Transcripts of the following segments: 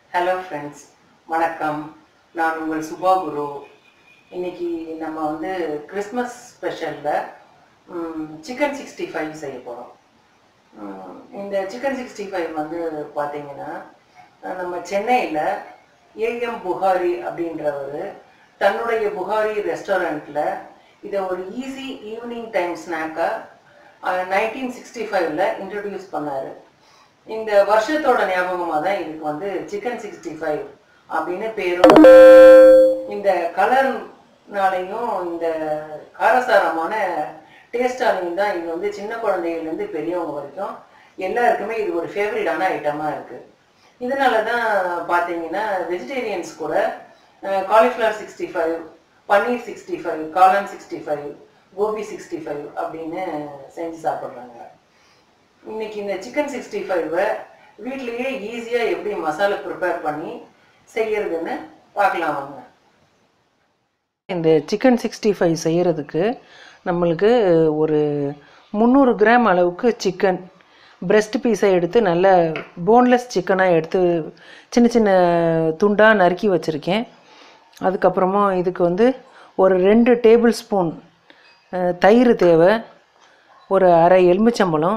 hello friends வணக்கம் நான் உங்கள் சுபா குரு இன்னைக்கு நம்ம வந்து கிறிஸ்மஸ் ஸ்பெஷலில் சிக்கன் சிக்ஸ்டி ஃபைவ் செய்ய போகிறோம் இந்த சிக்கன் சிக்ஸ்டி ஃபைவ் வந்து பார்த்தீங்கன்னா அஹ், நம்ம சென்னையில் ஏஎம் புகாரி அப்படின்றவர் தன்னுடைய புகாரி ரெஸ்டாரண்ட்டில் இதை ஒரு ஈஸி ஈவினிங் டைம் ஸ்நாக்காக நைன்டீன் சிக்ஸ்டி ஃபைவ்ல இன்ட்ரடியூஸ் பண்ணார் இந்த வருஷத்தோட ஞாபகமாக தான் இதுக்கு வந்து சிக்கன் சிக்ஸ்டி ஃபைவ் அப்படின்னு பேரும் இந்த கலர்னாலையும் இந்த காரசாரமான டேஸ்டாலையும் தான் இது வந்து சின்ன குழந்தைகள்லேருந்து பெரியவங்க வரைக்கும் எல்லாருக்குமே இது ஒரு ஃபேவரட்டான ஐட்டமாக இருக்குது இதனால தான் பார்த்தீங்கன்னா வெஜிடேரியன்ஸ் கூட cauliflower sixty five paneer sixty five காளான் sixty five gobi sixty five அப்படின்னு செஞ்சு சாப்பிட்றாங்க இன்னைக்கு இந்த சிக்கன் சிக்ஸ்டி ஃபைவை வீட்லேயே ஈஸியாக எப்படி மசாலா ப்ரிப்பேர் பண்ணி செய்யறதுன்னு பார்க்கலாம் வாங்க இந்த சிக்கன் சிக்ஸ்டி ஃபைவ் செய்கிறதுக்கு நம்மளுக்கு ஒரு முந்நூறு கிராம் அளவுக்கு சிக்கன் breast பீஸை எடுத்து நல்ல போன்லெஸ் சிக்கனாக எடுத்து சின்ன சின்ன துண்டாக நறுக்கி வச்சுருக்கேன் அதுக்கப்புறமா இதுக்கு வந்து ஒரு ரெண்டு டேபிள் ஸ்பூன் தயிர் தேவை ஒரு அரை எலுமிச்சம்பழம்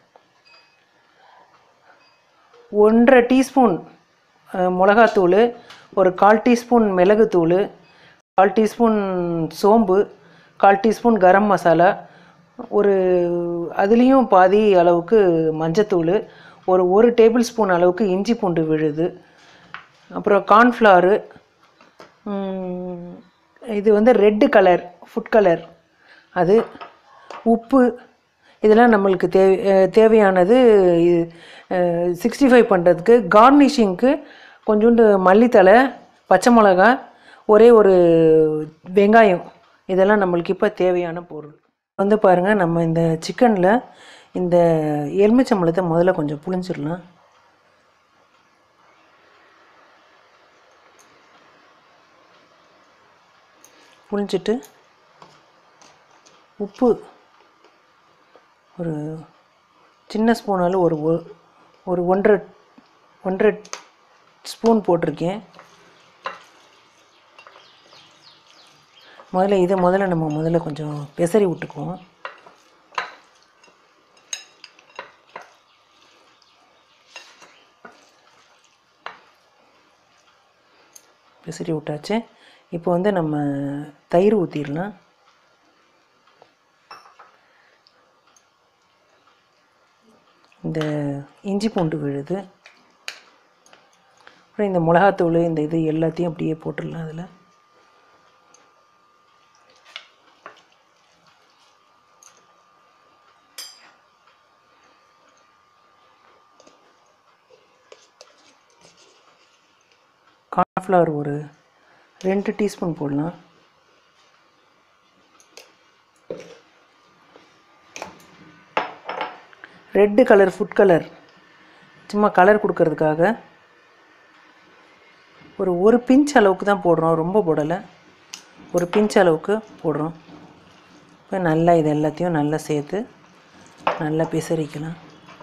ஒன்றரை டீஸ்பூன் அஹ், மிளகாத்தூள் ஒரு கால் டீஸ்பூன் மிளகுத்தூள் கால் டீஸ்பூன் சோம்பு கால் டீஸ்பூன் கரம் மசாலா ஒரு அதுலேயும் பாதி அளவுக்கு மஞ்சத்தூள் ஒரு ஒரு டேபிள் ஸ்பூன் அளவுக்கு இஞ்சி பூண்டு விழுது அப்புறம் கார்ன்ஃப்ளவரு இது வந்து ரெட்டு கலர் ஃபுட் கலர் அது உப்பு இதெல்லாம் நம்மளுக்கு தேவை அஹ் தேவையானது சிக்ஸ்டி ஃபைவ் பண்ணுறதுக்கு கார்னிஷிங்க்கு கொஞ்சோண்டு மல்லித்தழை பச்சை மிளகா ஒரே ஒரு வெங்காயம் இதெல்லாம் நம்மளுக்கு இப்போ தேவையான பொருள் வந்து பாருங்கள் நம்ம இந்த சிக்கனில் இந்த எலுமிச்சம்பழத்தை முதல்ல கொஞ்சம் புளிஞ்சிடலாம் புளிஞ்சிட்டு உப்பு ஒரு சின்ன ஸ்பூனால ஒரு ஒ- ஒரு ஒன்றரை ஒன்றரை ஸ்பூன் போட்டிருக்கேன் முதல்ல இதை முதல்ல நம்ம முதல்ல கொஞ்சம் பெசரி விட்டுக்குவோம் பெசரி விட்டாச்சு இப்போ வந்து நம்ம தயிர் ஊற்றிடலாம் இந்த இஞ்சி பூண்டு விழுது அப்புறம் இந்த மிளகாத்தூள் இந்த இது எல்லாத்தையும் அப்படியே போட்டுடலாம் அதில் கார்ன்ஃப்ளவர் ஒரு ரெண்டு டீஸ்பூன் போடலாம் ரெட்டு கலர் ஃபுட் கலர் சும்மா கலர் கொடுக்கறதுக்காக ஒரு ஒரு பிஞ்ச் அளவுக்கு தான் போடுறோம் ரொம்ப போடலை ஒரு பிஞ்ச் அளவுக்கு போடுறோம் இப்போ நல்லா இது எல்லாத்தையும் நல்லா சேர்த்து நல்லா பிசறிக்கலாம்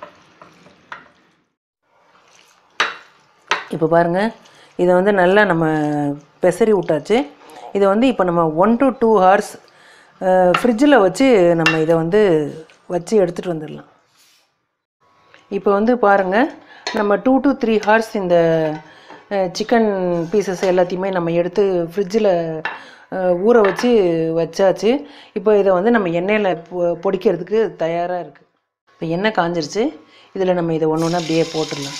இப்போ பாருங்கள் இதை வந்து நல்லா நம்ம பெசரி விட்டாச்சு இதை வந்து இப்போ நம்ம ஒன் டு டூ ஹவர்ஸ் ஃப்ரிட்ஜில் வச்சு நம்ம இதை வந்து வச்சு எடுத்துகிட்டு வந்துடலாம் இப்போ வந்து பாருங்கள் நம்ம டூ டு த்ரீ ஹார்ஸ் இந்த சிக்கன் பீசஸ் எல்லாத்தையுமே நம்ம எடுத்து ஃப்ரிட்ஜில் ஊற வச்சு வச்சாச்சு இப்போ இதை வந்து நம்ம எண்ணெயில் பொ- பொடிக்கிறதுக்கு தயாராக இருக்குது இப்போ எண்ணெய் காஞ்சிருச்சு இதில் நம்ம இதை ஒன்று ஒன்று அப்படியே போட்டுடலாம்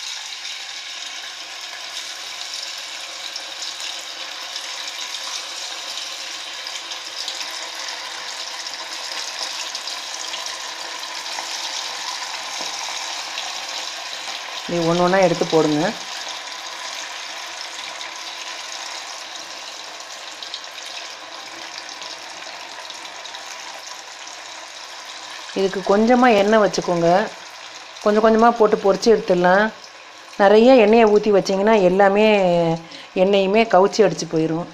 நீ ஒன்று ஒன்றா எடுத்து போடுங்க இதுக்கு கொஞ்சமாக எண்ணெய் வச்சுக்கோங்க கொஞ்சம் கொஞ்சமாக போட்டு பொரிச்சு எடுத்துடலாம் நிறைய எண்ணெயை ஊற்றி வச்சிங்கன்னா எல்லாமே எண்ணெயுமே கவுச்சி அடிச்சு போயிடும்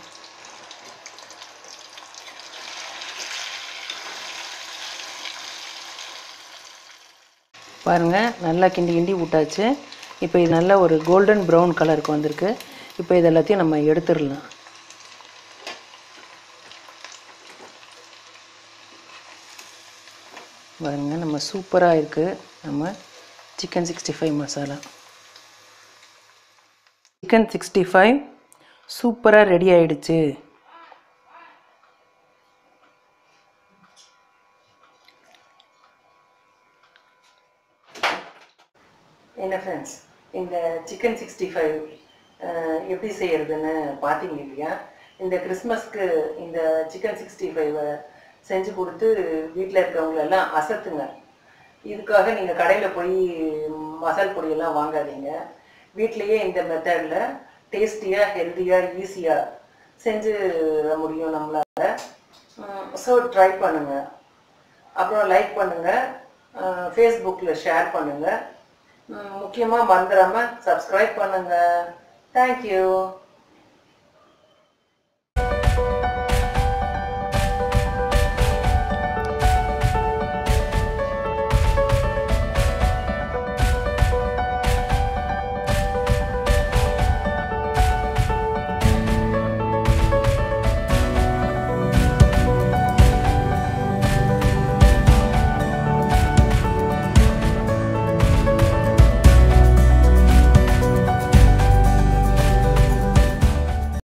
பாருங்கள் நல்லா கிண்டி கிண்டி விட்டாச்சு இப்போ இது நல்ல ஒரு கோல்டன் ப்ரௌன் கலருக்கு வந்திருக்கு இப்போ இது எல்லாத்தையும் நம்ம எடுத்துடலாம் பாருங்க நம்ம சூப்பராக இருக்குது நம்ம chicken sixty five masala chicken sixty five சூப்பராக ரெடி ஆயிடுச்சு என்ன ஃப்ரெண்ட்ஸ் இந்த சிக்கன் சிக்ஸ்டி ஃபைவ் எப்படி செய்யறதுன்னு பார்த்தீங்க இல்லையா இந்த கிறிஸ்மஸ்க்கு இந்த சிக்கன் சிக்ஸ்டி ஃபைவை செஞ்சு கொடுத்து வீட்டில் இருக்கிறவங்களெல்லாம் அசத்துங்க இதுக்காக நீங்கள் கடையில் போய் மசால் பொடியெல்லாம் வாங்காதீங்க வீட்லேயே இந்த மெத்தடில் டேஸ்டியாக ஹெல்த்தியாக ஈஸியாக செஞ்சு முடியும் நம்மளால் ஸோ ட்ரை பண்ணுங்கள் அப்புறம் லைக் பண்ணுங்கள் ஃபேஸ்புக்கில் ஷேர் பண்ணுங்கள் முக்கியமாக மறந்துடாமல் சப்ஸ்கிரைப் பண்ணுங்கள் தேங்க்யூ